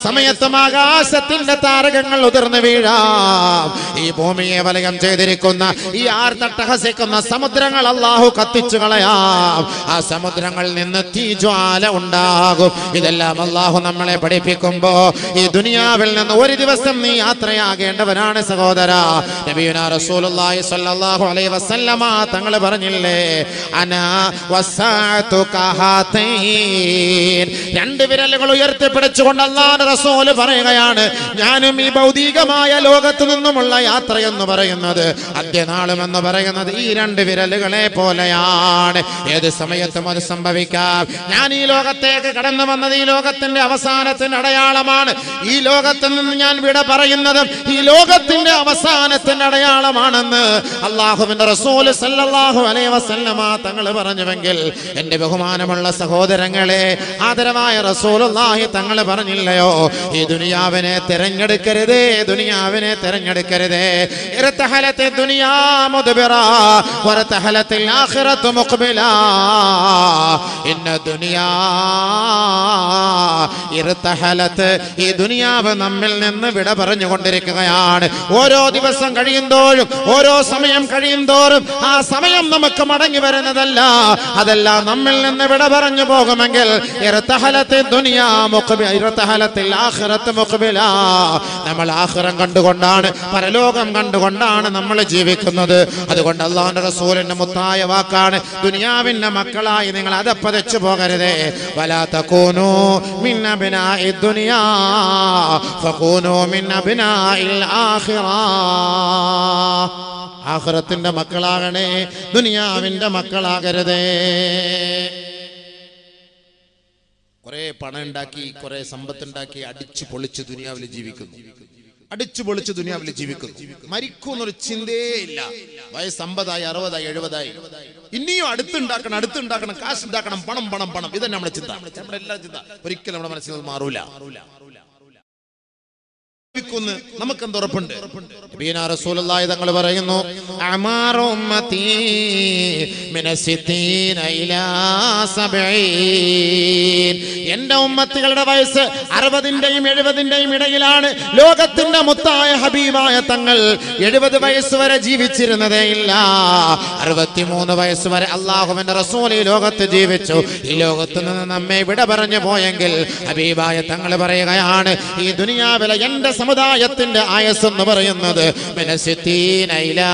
സമയത്തും ആകാശത്തിന്റെ താരകങ്ങൾ ഉതിർന്നു വീഴാം ഈ ഭൂമിയെ വലയം ചെയ്തിരിക്കുന്ന ഈ ആർത്തട്ടഹസിക്കുന്ന സമുദ്രങ്ങൾ അള്ളാഹു കത്തിച്ചു കളയാം ആ സമുദ്രങ്ങളിൽ നിന്ന് തീജ്വാല ഉണ്ടാകും ഇതെല്ലാം അള്ളാഹു നമ്മളെ പഠിപ്പിക്കുമ്പോ ഈ ദുനിയാവിൽ നിന്ന് ഒരു ദിവസം നീ യാത്രയാകേണ്ടവനാണ് സഹോദര നബിയുന റസൂലുള്ളാഹി സ്വല്ലല്ലാഹു അലൈഹി വസല്ലമ തങ്ങൾ പറഞ്ഞില്ലേ അന വസാഅതു കഹാതൈൻ രണ്ട് വിരലുകൾ ഉയർത്തിപ്പിടിച്ചുകൊണ്ട് അള്ളാഹുവിന്റെ റസൂൽ പറയുകയാണ് ഞാനും ഈ ഭൗതികമായ ലോകത്ത് നിന്നുമുള്ള യാത്ര എന്ന് പറയുന്നത് അന്ത്യനാളും എന്ന് പറയുന്നത് ഈ രണ്ട് വിരലുകളെ പോലെയാണ് ഏത് സമയത്തും അത് സംഭവിക്കാം ഞാൻ ഈ ലോകത്തേക്ക് കടന്നു വന്നത് ഈ ലോകത്തിന്റെ അവസാനത്തിന്റെ അടയാളമാണ് ഈ ലോകത്ത് നിന്ന് ഞാൻ വിട പറയുന്നതും ഈ ലോകത്തിന്റെ അവസാനത്തിന്റെ അടയാളമാണെന്ന് അള്ളാഹുവിന്റെ റസൂൽ സല്ലല്ലാഹു അലൈഹി വസല്ലമ തങ്ങൾ പറഞ്ഞുവെങ്കിൽ എന്റെ ബഹുമാനമുള്ള സഹോദരങ്ങളെ ആദരവായ റസൂലുള്ളാഹി തങ്ങൾ പറഞ്ഞില്ലയോ ഈ ദുനിയാവിനെ തിരഞ്ഞെടുക്കരുതേ ദുനിയാവിനെ തിരഞ്ഞെടുക്കരുതേ ഇർതഹലത്തെ ദുനിയാ മുദ്ബിറ വറതഹലത്തിൽ ആഖിറത്തു മുഖ്ബില ഇന്ന ദുനിയാ ഇർതഹലത്ത് ഈ ദുനിയാവ് നമ്മിൽ നിന്ന് വിട പറഞ്ഞുകൊണ്ടിരിക്കുകയാണ് ഓരോ ദിവസം കഴിയുന്തോറും ഓരോ സമയം കഴിയുന്തോറും ആ സമയം നമുക്ക് മടങ്ങി വരുന്നതല്ല അതെല്ലാം നമ്മിൽ നിന്ന് വിട പറഞ്ഞു പോകുമെങ്കിൽ ഇർതഹലത്തെ ദുനിയാ മുഖ്ബി ഇർതഹലത്തിൽ ആഖിറത്ത് മുഖ്ബില നമ്മൾ ആഖിറം കണ്ടുകൊണ്ടാണ് പരലോകം കണ്ടുകൊണ്ടാണ് നമ്മൾ ജീവിക്കുന്നത് അതുകൊണ്ട് അള്ളാഹുന്റെ റസൂലിന്റെ മുത്തായ വാക്കാണ് ദുനിയാവിന്റെ മക്കളായി നിങ്ങൾ അതപ്പതച്ചു പോകരുതേ വലാ തകൂനു മിൻ അബ്നാഇ ദുനിയാ ഫകൂനു മിൻ അബ്നാഇൽ ആഖിറ ആഖിറത്തിന്റെ മക്കളാകണേ ദുനിയാവിന്റെ മക്കളാകരുതേ കുറെ പണം ഉണ്ടാക്കി കുറെ സമ്പത്തുണ്ടാക്കി അടിച്ചു പൊളിച്ച് ദുനിയാവിൽ ജീവിക്കുന്നു അടിച്ചു പൊളിച്ച് ദുനിയാവിൽ ജീവിക്കുന്നു മരിക്കുന്നൊരു ചിന്തയേ ഇല്ല വയസ്സ് അമ്പതായി അറുപതായി എഴുപതായി ഇനിയും അടുത്തുണ്ടാക്കണം അടുത്തുണ്ടാക്കണം കാശ് ഉണ്ടാക്കണം പണം പണം പണം ഇതന്നെ നമ്മുടെ ചിന്ത നമ്മുടെ എല്ലാ ചിന്ത ഒരിക്കലും നമ്മുടെ മനസ്സിൽ നിന്ന് മാറൂല ജീവിക്കുന്ന് നമുക്കെന്ത് ഉറപ്പുണ്ട് നബീന റസൂലുള്ളാഹി തങ്ങൾ പറയുന്നു അമാറു ഉമ്മത്തി മിന സിത്തീന ഇലാ സബഈൻ എന്റെ ഉമ്മത്തികളുടെ വയസ്സ് അറുപതിന്റെയും എഴുപതിന്റെയും ഇടയിലാണ് ലോകത്തിന്റെ മുത്തായ ഹബീബായ തങ്ങൾ എഴുപത് വയസ്സ് വരെ ജീവിച്ചിരുന്നതേ ഇല്ല അറുപത്തിമൂന്ന് വയസ്സ് വരെ അള്ളാഹുവിന്റെ റസൂൽ ഈ ലോകത്ത് ജീവിച്ചു ഈ ലോകത്ത് നിന്ന് നമ്മെ വിട പറഞ്ഞു പോയെങ്കിൽ ഹബീബായ തങ്ങൾ പറയുകയാണ് ഈ ദുനിയാവിലെ എന്റെ സമുദായത്തിന്റെ ആയസ് എന്ന് പറയുന്നത് മിനസിത്തീന ഇലാ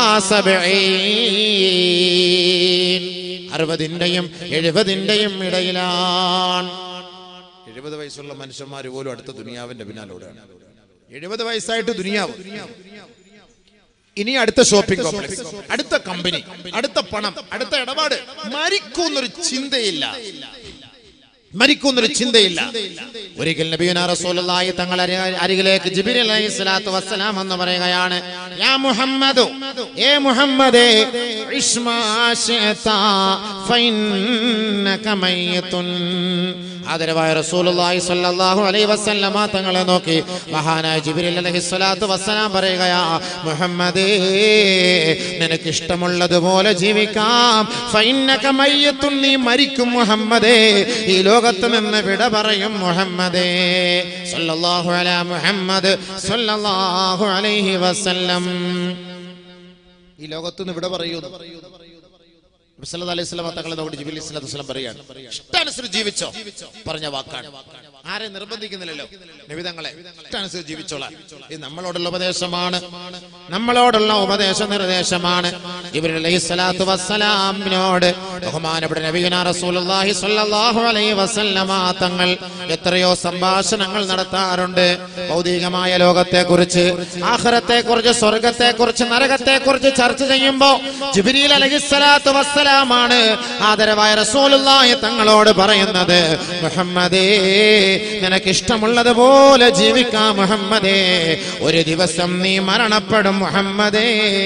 സബഈൻ. അറുപതിന്റെയും എഴുപതിന്റെയും ഇടയിലാണ് എഴുപത് വയസ്സുള്ള മനുഷ്യന്മാർ പോലും അടുത്ത ദുനിയാവിന്റെ പിന്നാലോടെയാണ് എഴുപത് വയസ്സായിട്ട് ദുനിയാവ് ഇനി അടുത്ത ഷോപ്പിംഗ് കോംപ്ലക്സ് അടുത്ത കമ്പനി അടുത്ത പണം അടുത്ത ഇടപാട് മരിക്കുന്നൊരു ചിന്തയില്ല മരിക്കുന്നൊരു ചിന്തയില്ല ഒരിക്കൽ നബിയുന റസൂലുള്ളാഹി തങ്ങൾ അരി- അരികിലേക്ക് ജിബ്രീൽ അലൈഹി സ്വലാത്തു വസ്സലാം എന്ന് പറയുകയാണ് യാ മുഹമ്മദു ഏ മുഹമ്മദേ ഇഷ്മാ ശിഅത ഫഇന്നക മയ്യിതുൻ ആദരവായ റസൂലുള്ളാഹി സ്വല്ലല്ലാഹു അലൈഹി വസല്ലമ തങ്ങളെ നോക്കി മഹാനായ ജിബ്രീൽ അലൈഹി സ്വലാത്തു വസ്സലാം പറയുകയാ മുഹമ്മദേ നിനക്ക് ഇഷ്ടമുള്ളതുപോലെ ജീവിക്കാം ഫഇന്നക മയ്യിത്തുൻ നീ മരിക്കും മുഹമ്മദേ ഈ ലോകത്ത് നിന്ന് വിട പറയും മുഹമ്മദേ സല്ലല്ലാഹു അലാ മുഹമ്മദ് സല്ലല്ലാഹു അലൈഹി വസല്ലം ഈ ലോകത്ത് നിന്ന് വിട പറയുന്നു നബി സല്ലല്ലാഹു അലൈഹി വസല്ലം തങ്ങളെ നോക്കി ജിബ്രീൽ സ്വല്ലല്ലാഹു അലൈഹി വസല്ലം പറയാണ് ഇഷ്ടാനുസരിച്ച് ജീവിച്ചോ പറഞ്ഞ വാക്കാണ് ആരെ നിർബന്ധിക്കുന്നില്ലല്ലോ നബി തങ്ങളെ ഇഷ്ടാനുസരിച്ച് ജീവിച്ചോളാം ഇത് നമ്മളോടുള്ള ഉപദേശമാണ് നമ്മളോടുള്ള ഉപദേശ നിർദ്ദേശമാണ് ജിബ്രീൽ അലൈഹി സ്വലാത്തു വസ്സലാമിനോട് ബഹുമാനപ്പെട്ട നബിയുന റസൂലുള്ളാഹി സ്വല്ലല്ലാഹു അലൈഹി വസല്ലമ തങ്ങൾ എത്രയോ സംഭാഷണങ്ങൾ നടത്താറുണ്ട് ഭൗതികമായ ലോകത്തെ കുറിച്ച് ആഖിറത്തെ കുറിച്ച് സ്വർഗത്തെ കുറിച്ച് നരകത്തെ കുറിച്ച് ചർച്ച ചെയ്യുമ്പോ ജിബ്രീൽ അലൈഹിസ്സലാത്തു വസ്സലാമാണ് ആദരവായ റസൂലുള്ളാഹി തങ്ങളോട് പറയുന്നത് മുഹമ്മദേ നിനക്ക് ഇഷ്ടമുള്ളതുപോലെ ജീവിക്കാം മുഹമ്മദേ ഒരു ദിവസം നീ മരണപ്പെടും മുഹമ്മദേ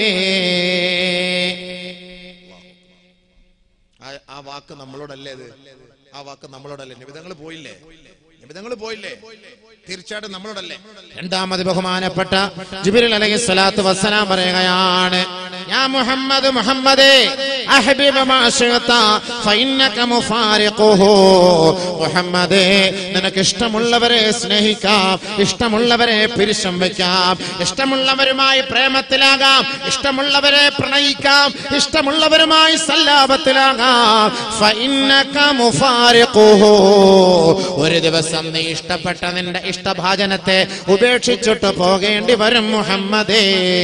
ആ- ആ വാക്ക് നമ്മളോടല്ലേ ഇത് ആ വാക്ക് നമ്മളോടല്ലേ നിബിധങ്ങൾ പോയില്ലേ നിബിധങ്ങൾ പോയില്ലേ തീർച്ചയായിട്ടും നമ്മളോടല്ലേ രണ്ടാമത് ബഹുമാനപ്പെട്ട ജിബിരിൽ അലൈഹി സ്വലാത്തു വസ്സലാം പറയുകയാണ് ഞാൻ മുഹമ്മദ് മുഹമ്മദേ അഹ്ബിബ മാ ശിഅത ഫഇന്നക മുഫാരിഖുഹു മുഹമ്മദേ നിനക്ക് ഇഷ്ടമുള്ളവരെ സ്നേഹിക്കാം ഇഷ്ടമുള്ളവരെ പിരിശം വെക്കാം ഇഷ്ടമുള്ളവരുമായി പ്രേമത്തിലാകാം ഇഷ്ടമുള്ളവരെ പ്രണയിക്കാം ഇഷ്ടമുള്ളവരുമായി സല്ലാപത്തിലാകാം ഫഇന്നക മുഫാരിഖുഹു ഒരു ദിവസം നീ ഇഷ്ടപ്പെട്ട നിന്റെ ഇഷ്ടഭാജനത്തെ ഉപേക്ഷിച്ചിട്ട് പോകേണ്ടി വരും മുഹമ്മദേ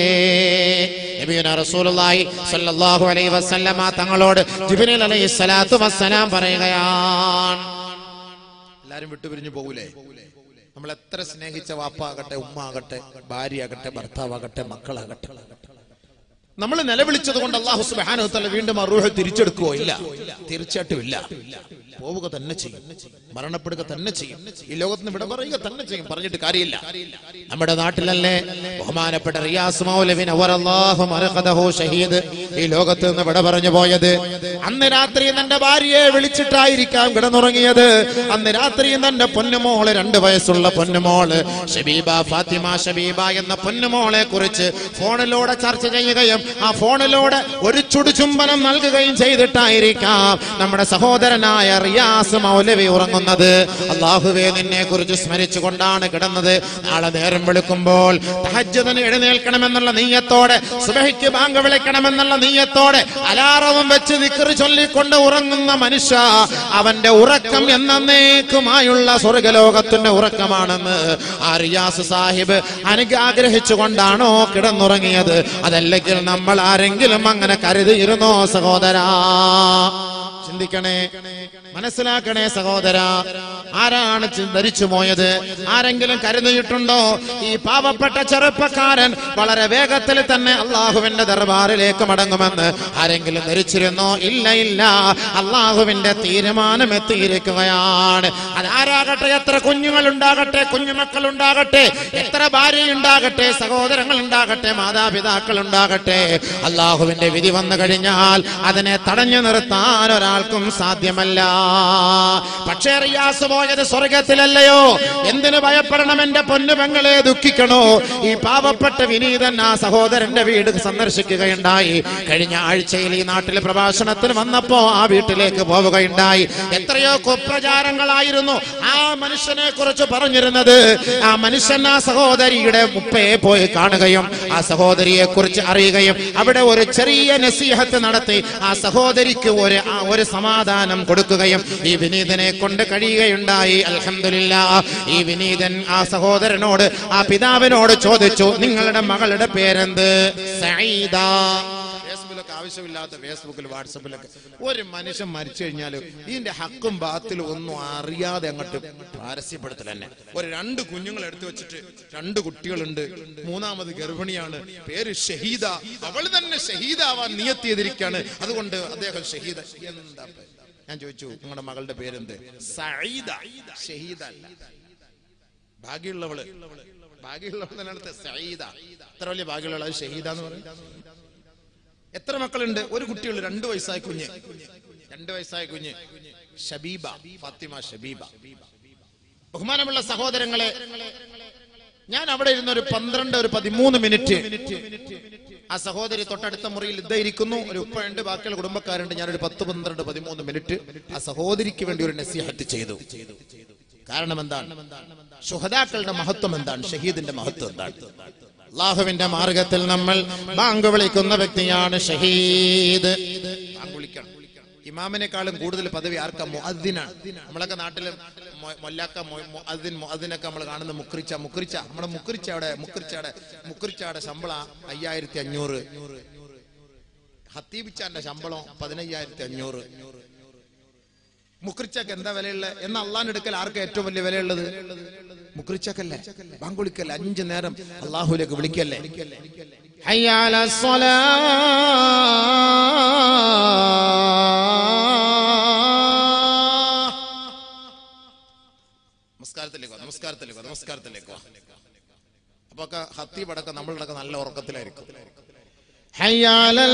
നബിയുന റസൂലുള്ളാഹി സ്വല്ലല്ലാഹു അലൈഹി വസല്ലമ തങ്ങളോട് ജിബ്രീൽ അലൈഹി സ്വലാത്തു വസ്സലാം പറയുകയാണ് എല്ലാരും വിട്ടുപിരിഞ്ഞു പോകൂലേ നമ്മൾ എത്ര സ്നേഹിച്ച വാപ്പാകട്ടെ ഉമ്മ ആകട്ടെ ഭാര്യ ആകട്ടെ ഭർത്താവാകട്ടെ മക്കളാകട്ടെ നമ്മൾ നിലവിളിച്ചത് കൊണ്ട് അള്ളാഹു സുബ്ഹാനഹു തആല വീണ്ടും ആ റൂഹ് തിരിച്ചെടുക്കുവോ ഇല്ല തീർച്ചയായിട്ടും ഇല്ല പോവുക തന്നെ ചെയ്യും മരണപ്പെടുക തന്നെ ചെയ്യും ഈ ലോകത്തിന് വിട പറയുക തന്നെ ചെയ്യും പറഞ്ഞിട്ട് കാര്യമില്ല നമ്മുടെ നാട്ടിലല്ലേ ബഹുമാനപ്പെട്ട റിയാസ് മൗലവിൻ അവറല്ലാഹു മർഖദഹു ഷഹീദ് ഈ ലോകത്ത് നിന്ന് വിട പറഞ്ഞു പോയത് അന്ന് രാത്രി തന്റെ ഭാര്യയെ വിളിച്ചിട്ടായിരിക്കാം കിടന്നുറങ്ങിയത് അന്ന് രാത്രി തന്റെ പൊന്നുമോള് രണ്ട് വയസ്സുള്ള പൊന്നുമോള് ഷബീബ ഫാത്തിമ ഷബീബ എന്ന പൊന്നുമോളെ കുറിച്ച് ഫോണിലൂടെ ചർച്ച ചെയ്യുകയും ആ ഫോണിലൂടെ ഒരു ചുടുചുംബനം നൽകുകയും ചെയ്തിട്ടായിരിക്കാം നമ്മുടെ സഹോദരനായ റിയാസ് മൗലവി ഉറങ്ങുന്നത് അള്ളാഹുവെ നിന്നെ കുറിച്ച് സ്മരിച്ചുകൊണ്ടാണ് കിടന്നത് നാളെ നേരം വെളുക്കുമ്പോൾ തഹജ്ജുദിന് എഴുന്നേൽക്കണമെന്നുള്ള നീയത്തോടെ സുബഹിക്ക് ബാങ്ക് വിളിക്കണമെന്നുള്ള നീയത്തോടെ അലാറവും വെച്ച് നിക്കറ് ചൊല്ലിക്കൊണ്ട് ഉറങ്ങുന്ന മനുഷ്യ അവന്റെ ഉറക്കം എന്നേക്കുമായുള്ള സ്വർഗലോകത്തിന്റെ ഉറക്കമാണെന്ന് ആ റിയാസ് സാഹിബ് അനുഗ്രഹിച്ചുകൊണ്ടാണോ കിടന്നുറങ്ങിയത് അതല്ലെങ്കിൽ നമ്മൾ ആരെങ്കിലും അങ്ങനെ കരുതിയിരുന്നോ സഹോദരാ ചിന്തിക്കണേ മനസ്സിലാക്കണേ സഹോദര ആരാണ് ചി- ധരിച്ചു പോയത് ആരെങ്കിലും കരുതിയിട്ടുണ്ടോ ഈ പാവപ്പെട്ട ചെറുപ്പക്കാരൻ വളരെ വേഗത്തിൽ തന്നെ അള്ളാഹുവിന്റെ ദർബാറിലേക്ക് മടങ്ങുമെന്ന് ആരെങ്കിലും ധരിച്ചിരുന്നോ ഇല്ല ഇല്ല അള്ളാഹുവിന്റെ തീരുമാനം എത്തിയിരിക്കുകയാണ് അതാരാകട്ടെ എത്ര കുഞ്ഞുങ്ങൾ ഉണ്ടാകട്ടെ കുഞ്ഞുമക്കൾ ഉണ്ടാകട്ടെ എത്ര ഭാര്യ ഉണ്ടാകട്ടെ സഹോദരങ്ങൾ ഉണ്ടാകട്ടെ മാതാപിതാക്കൾ ഉണ്ടാകട്ടെ അള്ളാഹുവിന്റെ വിധി വന്നു കഴിഞ്ഞാൽ അതിനെ തടഞ്ഞു നിർത്താൻ ഒരാൾക്കും സാധ്യമല്ല പക്ഷേ റിയാസ് പോയത് സ്വർഗത്തിലല്ലയോ എന്തിനു ഭയപ്പെടണം എന്റെ പൊന്നു പെങ്ങളെ ദുഃഖിക്കണോ ഈ പാവപ്പെട്ട വിനീതൻ ആ സഹോദരന്റെ വീട് സന്ദർശിക്കുകയുണ്ടായി കഴിഞ്ഞ ആഴ്ചയിൽ ഈ നാട്ടിലെ പ്രഭാഷണത്തിന് വന്നപ്പോ ആ വീട്ടിലേക്ക് പോവുകയുണ്ടായി എത്രയോ കുപ്രചാരങ്ങളായിരുന്നു ആ മനുഷ്യനെ കുറിച്ച് പറഞ്ഞിരുന്നത് ആ മനുഷ്യൻ ആ സഹോദരിയുടെ മുപ്പയെ പോയി കാണുകയും ആ സഹോദരിയെ കുറിച്ച് അറിയുകയും അവിടെ ഒരു ചെറിയ നസീഹത്ത് നടത്തി ആ സഹോദരിക്ക് ഒരു ആ ഒരു സമാധാനം കൊടുക്കുകയും ഈ വിനീതനെ കൊണ്ട് കഴിയുകയുണ്ടായി അൽഹംദുലില്ലാ ഈ വിനീതൻ ആ സഹോദരനോട് ആ പിതാവിനോട് ചോദിച്ചു നിങ്ങളുടെ മകളുടെ പേരെന്ത് സഈദ ഫേസ്ബുക്കിലൊക്കെ ആവശ്യമില്ലാത്ത ഫേസ്ബുക്കിൽ വാട്സപ്പിലൊക്കെ ഒരു മനുഷ്യൻ മരിച്ചു കഴിഞ്ഞാൽ ഇതിന്റെ ഹക്കും ബാത്തിലും ഒന്നും അറിയാതെ അങ്ങോട്ട് പാരസ്യപ്പെടുത്തൽ തന്നെ ഒരു രണ്ട് കുഞ്ഞുങ്ങൾ എടുത്തു വെച്ചിട്ട് രണ്ട് കുട്ടികളുണ്ട് മൂന്നാമത് ഗർഭിണിയാണ് പേര് ഷഹീദ അവൾ തന്നെ ഷഹീദാവാൻ നിയത്ത് ചെയ്തിരിക്കുകയാണ് അതുകൊണ്ട് അദ്ദേഹം ഷഹീദ എന്താ പേ- ഞാൻ ചോദിച്ചു നിങ്ങളുടെ മകളുടെ പേരെന്ത് സഈദ ഷഹീദ അല്ല ഭാഗ്യമുള്ളവള് ഭാഗ്യമുള്ളവളടുത്ത് സഈദ എത്ര വലിയ ഭാഗ്യമുള്ള ഷഹീദ എന്ന് പറയും എത്ര മക്കളുണ്ട് ഒരു കുട്ടിയുള്ളൂ രണ്ടു വയസ്സായ കുഞ്ഞ് രണ്ടു വയസ്സായ കുഞ്ഞ് ഷബീബ ഫാത്തിമ ഷബീബ ബഹുമാനമുള്ള സഹോദരങ്ങളെ ഞാൻ അവിടെ ഇരുന്ന ഒരു പന്ത്രണ്ട് ഒരു പതിമൂന്ന് മിനിറ്റ് ആ സഹോദരി തൊട്ടടുത്ത മുറിയിൽ ഇതായിരിക്കുന്നു ഒരു ഉപ്പയുണ്ട് ബാക്കിയുള്ള കുടുംബക്കാരുണ്ട് ഞാനൊരു പത്ത് പന്ത്രണ്ട് പതിമൂന്ന് മിനിറ്റ് ആ സഹോദരിക്ക് വേണ്ടി ഒരു നസീഹത്ത് ചെയ്തു കാരണം എന്താണ് ശുഹദാക്കളുടെ മഹത്വം എന്താണ് ഷഹീദിന്റെ മഹത്വം എന്താണ് അള്ളാഹുവിന്റെ മാർഗത്തിൽ നമ്മൾ ബാങ്ക് വിളിക്കുന്ന വ്യക്തിയാണ് ഷഹീദ് ബാങ്ക് വിളിക്കണം ഇമാമിനെക്കാളും കൂടുതൽ പദവി ആർക്കാ മുഅദ്ദിനാണ് നമ്മളൊക്കെ നാട്ടില് മൊ- മൊല്ലാക്ക മൊ- മുഅദ്ദിൻ മുഅദ്ദിനൊക്കെ നമ്മൾ കാണുന്ന മുക്രിച്ച മുക്രിച്ച നമ്മുടെ മുക്രിച്ച അവിടെ മുക്രിച്ചയുടെ മുക്രിച്ചയുടെ ശമ്പളം അയ്യായിരത്തി അഞ്ഞൂറ് ഹത്തീബിച്ചാന്റെ ശമ്പളം പതിനയ്യായിരത്തി അഞ്ഞൂറ് മുക്രിച്ചക്ക് എന്താ വിലയുള്ള എന്ന അള്ളാന്റെ അടുക്കൽ ആർക്കാ ഏറ്റവും വലിയ വിലയുള്ളത് മുക്രിച്ചക്കല്ലേ ബാങ്ക് വിളിക്കല്ലേ അഞ്ചു നേരം അള്ളാഹുലേക്ക് വിളിക്കല്ലേ حي على الصلاة നമസ്കാരത്തിലേക്ക് വാ, നമസ്കാരത്തിലേക്ക് വാ, നമസ്കാരത്തിലേക്ക് വാ. അപ്പൊ ഒക്കെ ഹത്തീബ് അടക്കം നമ്മളടക്കം നല്ല ഉറക്കത്തിലായിരിക്കും حي على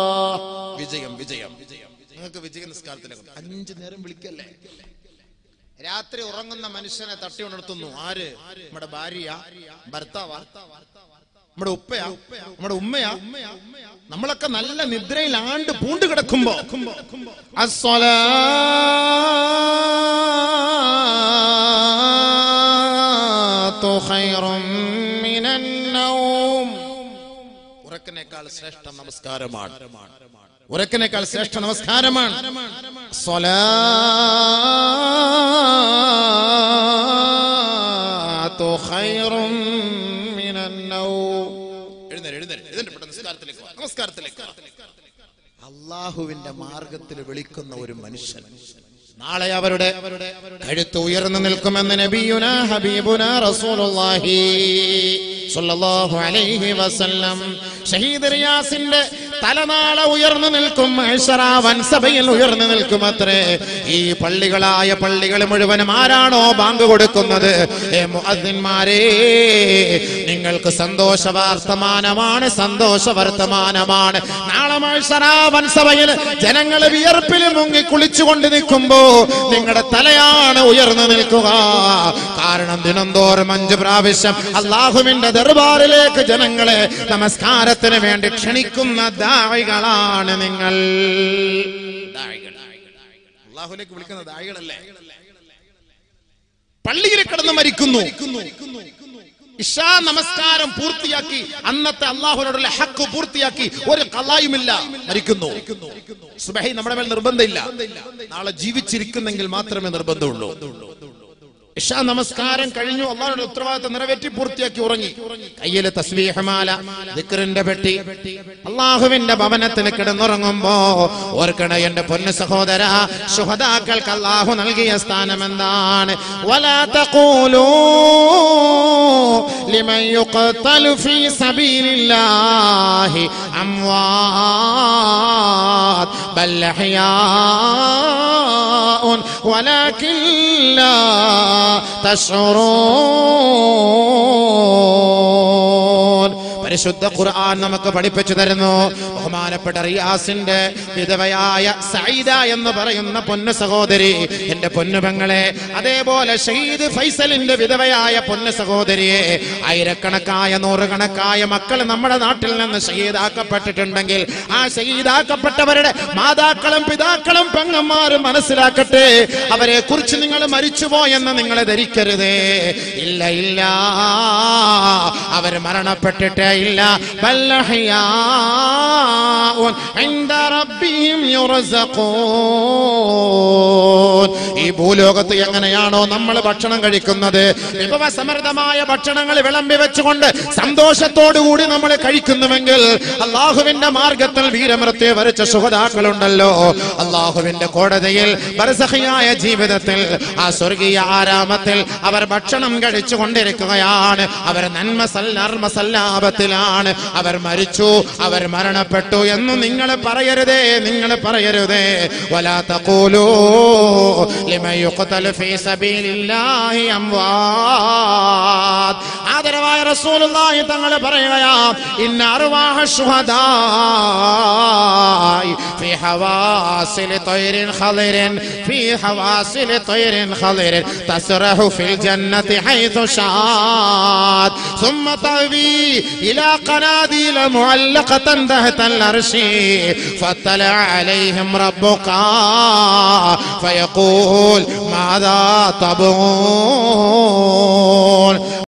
الفلاح വിജയം വിജയം വിജയം നിങ്ങൾക്ക് വിജയ നിസ്കാരത്തിലേക്ക് വാ. അഞ്ചു നേരം വിളിക്കല്ലേ രാത്രി ഉറങ്ങുന്ന മനുഷ്യനെ തട്ടി ഉണർത്തുന്നു ആര് നമ്മുടെ ഭാര്യ ഭർത്താവാ നമ്മുടെ ഉപ്പയാ നമ്മുടെ ഉമ്മയാ നമ്മളൊക്കെ നല്ല നിദ്രയിൽ ആണ്ട് പൂണ്ട് കിടക്കുമ്പോ الصلاة خير من النوم ഉറക്കിനേക്കാൾ ശ്രേഷ്ഠ നമസ്കാരമാണ് ഉറക്കിനേക്കാൾ ശ്രേഷ്ഠ നമസ്കാരമാണ് الصلاة خير من النوم എഴുന്നേര് എഴുന്നേര് എഴുന്നേറ്റ് പെട്ടെന്ന് നിസ്കാരത്തിലേക്ക് വാ. നമസ്കാരത്തിലേക്ക് വാ. അള്ളാഹുവിന്റെ മാർഗത്തിൽ വിളിക്കുന്ന ഒരു മനുഷ്യൻ നാളെ അവരുടെ കഴുത്ത് ഉയർന്നു നിൽക്കുമെന്ന് നബിയുന ഹബീബുന റസൂലുള്ളാഹി സ്വല്ലല്ലാഹു അലൈഹി വസല്ലം ഷഹീദ് റിയാസിന്റെ തലനാളെ ഉയർന്നു നിൽക്കും മഹ്ശറ വൻസഭയിൽ ഉയർന്നു നിൽക്കുമത്രേ ഈ പള്ളികളായ പള്ളികൾ മുഴുവനും ആരാണോ ബാങ്ക് കൊടുക്കുന്നത് ഏ മുഅദ്ദിന്മാരേ നിങ്ങൾക്ക് സന്തോഷ വർത്തമാനമാണ് സന്തോഷ വർത്തമാനമാണ് നാളെ മഹ്ശറ വൻസഭയിൽ ജനങ്ങൾ വിയർപ്പിൽ മുങ്ങി കുളിച്ചുകൊണ്ട് നിൽക്കുമ്പോ നിങ്ങളുടെ തലയാണ് ഉയർന്നു നിൽക്കുക കാരണം ദിനംതോറും അഞ്ച് പ്രാവശ്യം അള്ളാഹുവിന്റെ ദർബാറിലേക്ക് ജനങ്ങളെ നമസ്കാരത്തിന് വേണ്ടി ക്ഷണിക്കുന്ന ദാഴികളാണ് നിങ്ങൾ ദാഴികൾ അള്ളാഹുലേക്ക് വിളിക്കുന്ന ദാഴികളല്ലേ പള്ളിയിൽ കിടന്ന് മരിക്കുന്നു ഇഷാ നമസ്കാരം പൂർത്തിയാക്കി അന്നത്തെ അള്ളാഹുനോടുള്ള ഹക്ക് പൂർത്തിയാക്കി ഒരു കലായുമില്ല മരിക്കുന്നു സുബഹി നമ്മുടെ മേൽ നിർബന്ധമില്ല നാളെ ജീവിച്ചിരിക്കുന്നെങ്കിൽ മാത്രമേ നിർബന്ധമുള്ളൂ ഇഷാ നമസ്കാരം കഴിഞ്ഞു അള്ളാഹുടെ ഉത്തരവാദിത്തം നിറവേറ്റി പൂർത്തിയാക്കി ഉറങ്ങി കയ്യില് തസ്ബീഹമാല ദിക്റിന്റെ പെട്ടി അള്ളാഹുവിന്റെ ഭവനത്തിൽ കിടന്നുറങ്ങുമ്പോ ഓർക്കണ എന്റെ പൊന്നു സഹോദര സുഹദാക്കൾക്ക് അള്ളാഹു നൽകിയ സ്ഥാനം എന്താണ് ولا تقولوا لمن يقتل في سبيل الله أموات بل أحياء ولكن لا تشعرون പരിശുദ്ധ ഖുർആൻ നമുക്ക് പഠിപ്പിച്ചു തരുന്നു ബഹുമാനപ്പെട്ട റിയാസിന്റെ വിധവയായ സൈദ എന്ന് പറയുന്ന പൊന്നു സഹോദരി എന്റെ പൊന്നു പെങ്ങളെ അതേപോലെ ഷഹീദ് ഫൈസലിന്റെ വിധവയായ പൊന്നു സഹോദരിയെ ആയിരക്കണക്കായ നൂറുകണക്കായ മക്കൾ നമ്മുടെ നാട്ടിൽ നിന്ന് ഷഹീദാക്കപ്പെട്ടിട്ടുണ്ടെങ്കിൽ ആ ഷഹീദാക്കപ്പെട്ടവരുടെ മാതാക്കളും പിതാക്കളും പെങ്ങന്മാരും മനസ്സിലാക്കട്ടെ അവരെ കുറിച്ച് നിങ്ങൾ മരിച്ചുപോയെന്ന് നിങ്ങൾ ധരിക്കരുതേ ഇല്ല ഇല്ല അവർ മരണപ്പെട്ടിട്ടേ ഇല്ല ബൽ അഹ്യാഉൻ ഇൻദ റബ്ബിഹിം യുർസഖൂൻ ഈ ഭൂലോകത്ത് എങ്ങനെയാണോ നമ്മൾ ഭക്ഷണം കഴിക്കുന്നത് വിഭവസമൃദ്ധമായ ഭക്ഷണങ്ങൾ വിളമ്പി വെച്ചുകൊണ്ട് സന്തോഷത്തോടുകൂടി നമ്മൾ കഴിക്കുന്നുവെങ്കിൽ അള്ളാഹുവിന്റെ മാർഗത്തിൽ വീരമൃത്യു വരച്ച സുഹതാക്കളുണ്ടല്ലോ അള്ളാഹുവിന്റെ കോടതിയിൽ ബർസഹിയായ ജീവിതത്തിൽ ആ സ്വർഗീയ ആരാമത്തിൽ അവർ ഭക്ഷണം കഴിച്ചു കൊണ്ടിരിക്കുകയാണ് അവർ നന്മ നന്മസല്ലാപത്തിലാണ് അവർ മരിച്ചു അവർ മരണപ്പെട്ടു എന്ന് നിങ്ങൾ പറയരുതേ നിങ്ങൾ പറയരുതേ വലാത്ത കൂലോ ആദരവായ റസൂലുള്ളാഹി തങ്ങൾ പറയുകയാ ഇന്ന അർവാഹ ശുഹദായി في حواصل طير خضر في حواصل طير خضر تسرح في الجنة حيث شاءت ثم تهوي إلى قناديل معلقة تحت العرش فاطلع عليهم ربك فيقول ماذا تبغون